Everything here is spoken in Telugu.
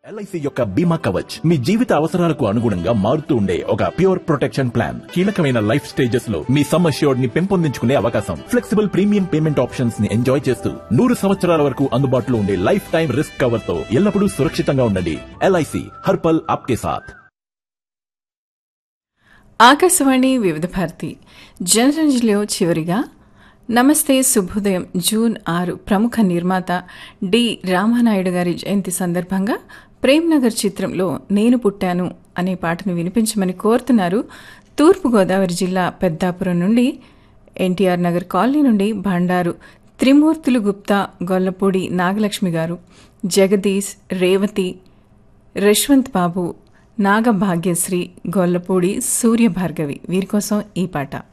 ఎల్ఐసి యొక్క బీమా కవచ్ మీ జీవిత అవసరాలకు అనుగుణంగా మారుతూ ఉండే ఒక ప్యూర్ ప్రొటెక్షన్ ప్లాన్ కీలకమైన లైఫ్ స్టేజెస్ లో మీ సమ్ అష్యూర్డ్ ని పెంపొందించుకునే అవకాశం ఫ్లెక్సిబుల్ ప్రీమియం పేమెంట్ ఆప్షన్స్ ని ఎంజాయ్ చేస్తూ నూరు సంవత్సరాల వరకు అందుబాటులో ఉండే లైఫ్ టైం రిస్క్ కవర్ తో ఎల్లప్పుడూ సురక్షితంగా ఉండండి ఎల్ఐసి హర్పల్ ఆప్కే సాథ్ ఆకాశవాణి వివిధ భారతి జనరంజలిలో చివరిగా నమస్తే శుభోదయం జూన్ ఆరు ప్రముఖ నిర్మాత డి రామానాయుడు గారి జయంతి సందర్భంగా ప్రేమ్ నగర్ చిత్రంలో నేను పుట్టాను అనే పాటను వినిపించమని కోరుతున్నారు తూర్పుగోదావరి జిల్లా పెద్దాపురం నుండి ఎన్టీఆర్ నగర్ కాలనీ నుండి బండారు త్రిమూర్తులు గుప్తా గొల్లపూడి నాగలక్ష్మి గారు జగదీష్ రేవతి యశ్వంత్ బాబు నాగభాగ్యశ్రీ గొల్లపూడి సూర్యభార్గవి వీరి కోసం ఈ పాట